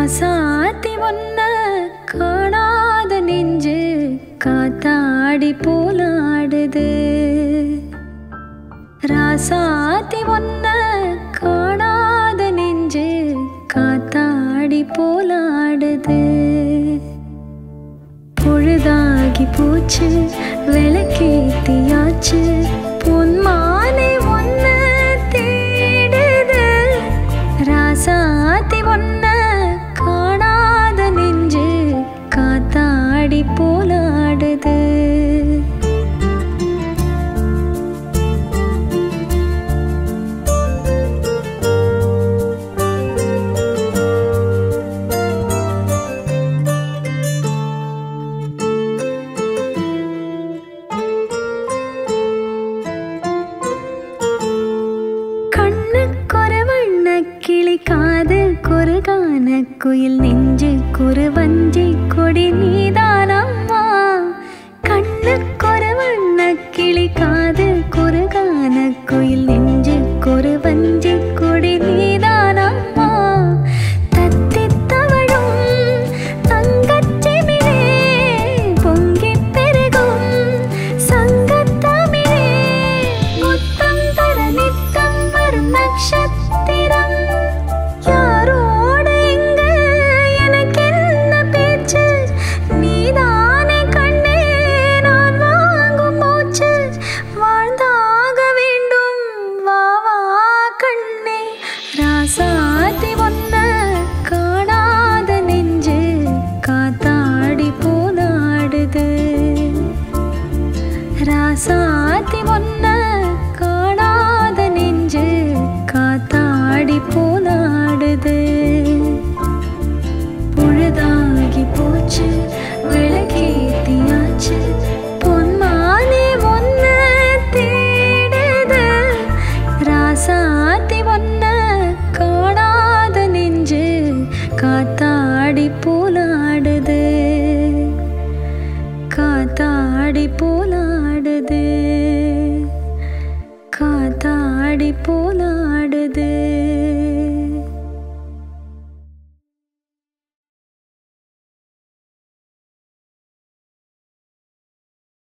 ராசாத்தி ஒன்ன காணாத நெஞ்சு காத்தாடி போலாடுது ராசாத்தி ஒன்ன காணாத நெஞ்சு காத்தாடி போலாடுது பொழுதாகி போச்சு விளக்கேத்தியாச்சு பொன்மானை ஒன்ன தேடுது ராசாத்தி ஒன்ன காணாத நெஞ்சு காத்தாடி போலாடுது கண்ணுக்கொரு வண்ண கிளி காது குறுகான குயில் நெஞ்சு குறு வஞ்சி கொடி நீதானம்மா கண்ணுக்கொரு வண்ண கிளி காது குறுகான குயில் நெஞ்சு குறு வஞ்சி கொடி நீதானம்மா தத்தித் தவழும் தங்கச் செவிலே பொங்கிப் பெருகும் சங்கத்தமிழே முத்தம் தர நித்தம் வரும் நட்சத்திரம் யாரோடு இங்கு எனக்கென்ன பேச்சு நீதானே கண்ணே நான் வாங்கும் மூச்சு வாழ்ந்தாக வேண்டும் வா வா கண்ணே ராசாத்தி ஒன்ன காணாத நெஞ்சு காத்தாடி போலாடுது ராசாத்தி ஒன்ன காணாத நெஞ்சு காத்தாடி போலாடுது பொழுதாகி போச்சு விளக்கேத்தியாச்சு பொன்மானே ஒன்ன தேடுது ராசாத்தி ஒன்ன காணாத நெஞ்சு காத்தாடி போலாடுது காத்தாடி போலாடுது